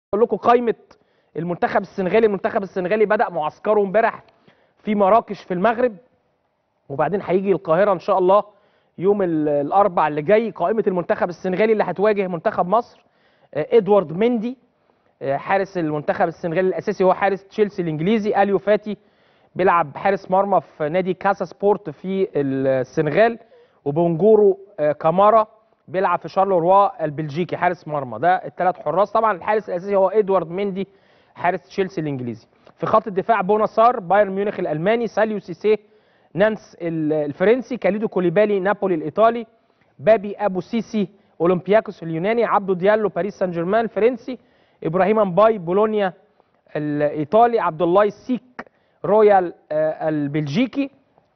اقول لكم قائمه المنتخب السنغالي المنتخب السنغالي بدا معسكره امبارح في مراكش في المغرب وبعدين هيجي القاهره ان شاء الله يوم ال- الاربع اللي جاي قائمه المنتخب السنغالي اللي هتواجه منتخب مصر آه، ادوارد مندي آه، حارس المنتخب السنغالي الاساسي هو حارس تشيلسي الانجليزي اليو فاتي بيلعب حارس مرمى في نادي كاسا سبورت في السنغال وبونجورو آه، كامارا بيلعب في شارلوروا البلجيكي حارس مرمى ده الثلاث حراس طبعا الحارس الاساسي هو ادوارد مندي حارس تشيلسي الانجليزي في خط الدفاع بوناسار بايرن ميونخ الالماني ساليو سيسي نانس ال- الفرنسي كاليدو كوليبالي نابولي الايطالي بابي ابو سيسي اولمبياكوس اليوناني عبدو ديالو باريس سان جيرمان الفرنسي ابراهيم امباي بولونيا الايطالي عبد الله سيك رويال آه، البلجيكي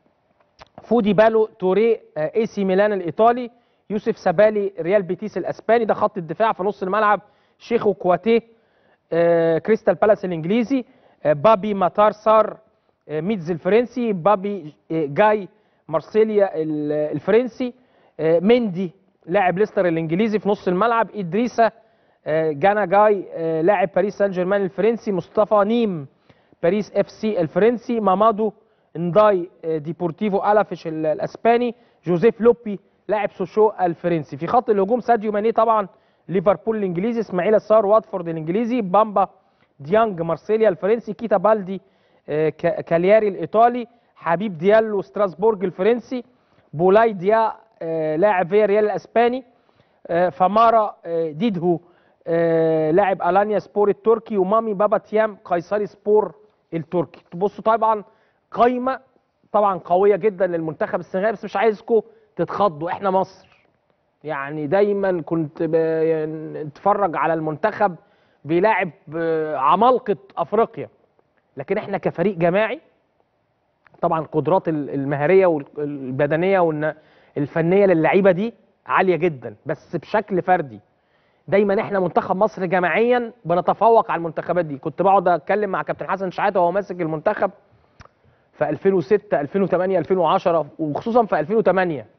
فودي بالو توري آه، اي سي ميلان الايطالي يوسف سبالي ريال بيتيس الاسباني ده خط الدفاع في نص الملعب شيخو كواتيه آه، كريستال بالاس الانجليزي آه، بابي ماتار سار آه، ميتز الفرنسي بابي آه، جاي مارسيليا ال- الفرنسي آه، مندي لاعب ليستر الانجليزي في نص الملعب ادريسا آه، جانا جاي آه، لاعب باريس سان جيرمان الفرنسي مصطفى نيم باريس اف سي الفرنسي مامادو نداي آه، ديبورتيفو الافيش ال- الاسباني جوزيف لوبي لاعب سوشو الفرنسي في خط الهجوم ساديو ماني طبعا ليفربول الانجليزي اسماعيل الصار واتفورد الانجليزي بامبا ديانج مارسيليا الفرنسي كيتا بالدي آه، كا- كالياري الايطالي حبيب ديالو ستراسبورج الفرنسي بولاي ديا آه، لاعب فيا ريال الاسباني آه، فمارا آه، ديدهو آه، لاعب الانيا سبور التركي ومامي بابا تيام قيصري سبور التركي تبصوا طبعا قايمه طبعا قويه جدا للمنتخب السنغالي بس مش عايزكم تتخضوا احنا مصر يعني دايما كنت ب- يعني نتفرج على المنتخب بيلاعب آه، عمالقه افريقيا لكن احنا كفريق جماعي طبعا القدرات ال- المهاريه والبدنيه والفنيه للعيبه دي عاليه جدا بس بشكل فردي دايما احنا منتخب مصر جماعيا بنتفوق على المنتخبات دي كنت بقعد اتكلم مع كابتن حسن شحاته وهو ماسك المنتخب في 2006 2008 2010 وخصوصا في 2008